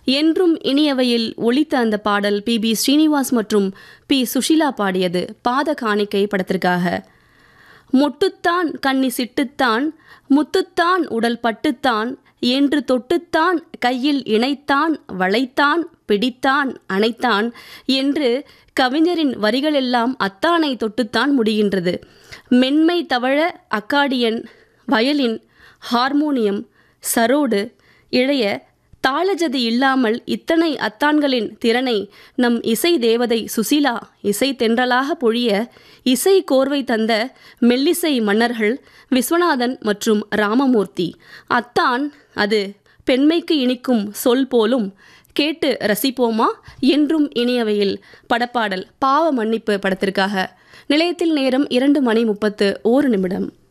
என்றும் இனியவையில் ஒலித்த அந்த பாடல் பி பி ஸ்ரீனிவாஸ் மற்றும் பி சுஷீலா பாடியது பாத காணிக்கை படத்திற்காக மொட்டுத்தான் கண்ணி சிட்டுத்தான் முத்துத்தான் உடல் பட்டுத்தான் என்று தொட்டுத்தான் கையில் இணைத்தான் வளைத்தான் பிடித்தான் அணைத்தான் என்று கவிஞரின் வரிகளெல்லாம் அத்தானை தொட்டுத்தான் முடிகின்றது மென்மை தவழ அக்காடியன் வயலின் ஹார்மோனியம் சரோடு இழைய தாளஜதி இல்லாமல் இத்தனை அத்தான்களின் திறனை நம் இசை தேவதை சுசீலா இசை தென்றலாக பொழிய இசை கோர்வை தந்த மெல்லிசை மன்னர்கள் விஸ்வநாதன் மற்றும் ராமமூர்த்தி அத்தான் அது பெண்மைக்கு இனிக்கும் சொல் போலும் கேட்டு ரசிப்போமா என்றும் இனியவையில் படப்பாடல் பாவ மன்னிப்பு படத்திற்காக நிலையத்தில் நேரம் இரண்டு மணி முப்பத்து ஓரு நிமிடம்